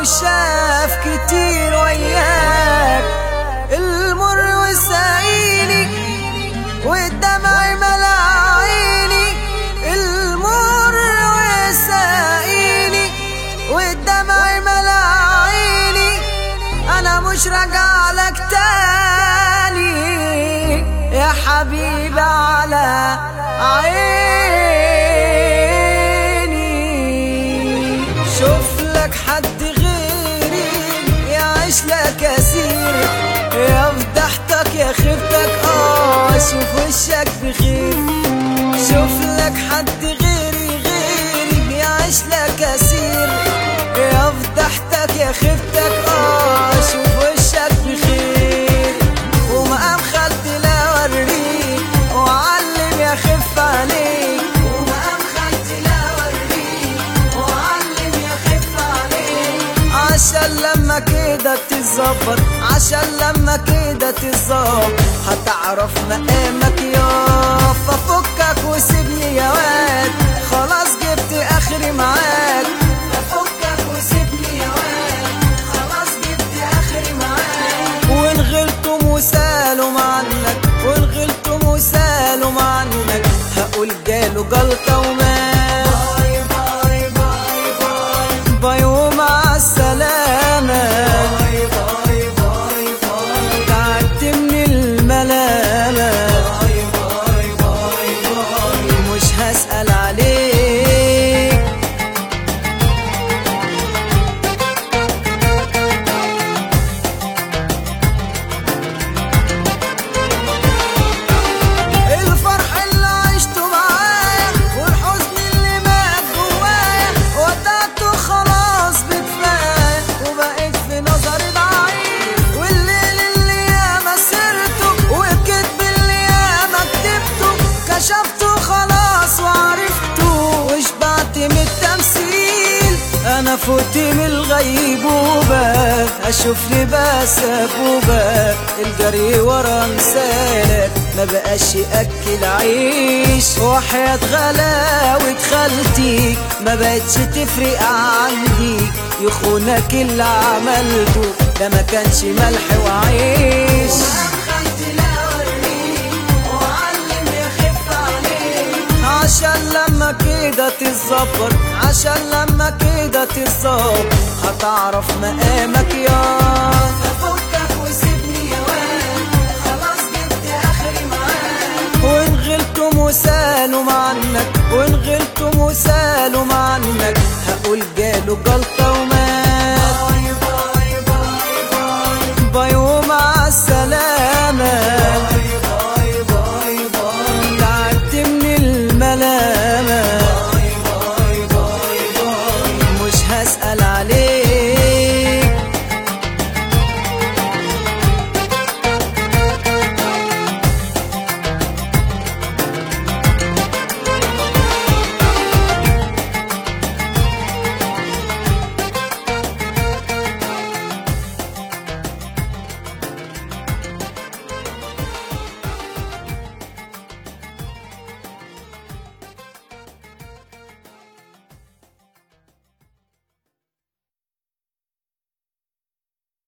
وشاف كتير وياك المر وسايلي والدمع ملا عيني المر وسايلي والدمع ملا عيني انا مش راجع لك تاني يا حبيبي على عيني شوف لك حد غيري يعيش لك اسير يا فضحتك يا خيبتك اه شوف وشك بخير شوف لك حد غيري غيري يعيش لك اسير يا فضحتك يا خيبتك اه شوف وشك بخير ومقام خالتي لا اوريك وعلم يا خف عليك ومقام خالتي لا اوريك وعلم يا خف عليك عشان لما كده تتظبط عشان لما كده تتظبط هتعرف مقامك يا ففكك وسيبني يا واد خلاص جبت اخري معاك ففكك وسيبني يا واد خلاص جبت اخري معاك وان غلطوا وسالوا عنك وان غلطوا وسالوا عنك هقول جاله جلطة ومات باي باي باي باي باي ومع السلامة باي باي باي باي تعبت من الملامة باي باي باي باي مش هسأل عليك الفرح اللي عشته معايا والحزن اللي مات جوايا ودعته خلاص بكفايه وبقيت في نظري ضعيف والليل اللي ياما سرته والكذب اللي ياما كتبته كشفته خلاص وعرفته وشبعت من التمثيل انا فوت من الغيبوبة اشوف لباس ابوبة الجري ورا مثالك ما بقاش ياكل عيش وحياة غلاوة خالتي ما بقتش تفرق عندي يخونك اللي عملته ده ما كانش ملح وعيش عشان لما كده تتظبط عشان لما كده تتظبط هتعرف مقامك يا فكك وسيبني يا واد خلاص جبت اخري معاك وان غلطوا وسالوا عنك وان غلطوا وسالوا عنك هقول جاله جلطة